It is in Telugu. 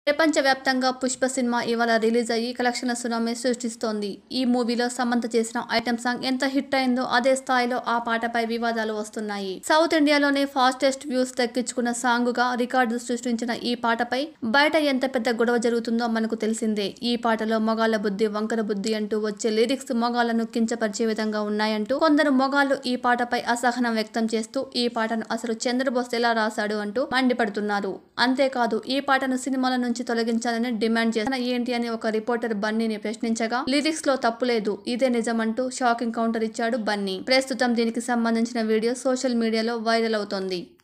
ప్రపంచవ్యాప్తంగా పుష్ప సినిమా ఇవాళ రిలీజ్ అయ్యి కలెక్షన్ల సునామీ సృష్టిస్తోంది ఈ మూవీలో సమంత చేసిన ఐటెం సాంగ్ ఎంత హిట్ అయిందో అదే స్థాయిలో ఆ పాటపై వివాదాలు వస్తున్నాయి సౌత్ ఇండియాలోనే ఫాస్టెస్ట్ వ్యూస్ దక్కించుకున్న సాంగ్ గా రికార్డు సృష్టించిన ఈ పాటపై బయట ఎంత పెద్ద గొడవ జరుగుతుందో మనకు తెలిసిందే ఈ పాటలో మొగాళ్ళ బుద్ధి వంకర బుద్ధి అంటూ వచ్చే లిరిక్స్ మొగాళ్లను కించపరిచే విధంగా ఉన్నాయంటూ కొందరు మొగాళ్ళు ఈ పాటపై అసహనం వ్యక్తం చేస్తూ ఈ పాటను అసలు చంద్రబోస్ ఎలా రాశాడు అంటూ మండిపడుతున్నారు అంతేకాదు ఈ పాటను సినిమాల నుంచి తొలగించాలని డిమాండ్ చేసిన ఏంటి అని ఒక రిపోర్టర్ బన్నీని ప్రశ్నించగా లిరిక్స్ లో తప్పు లేదు ఇదే నిజమంటూ షాకింగ్ కౌంటర్ ఇచ్చాడు బన్నీ ప్రస్తుతం దీనికి సంబంధించిన వీడియో సోషల్ మీడియాలో వైరల్ అవుతోంది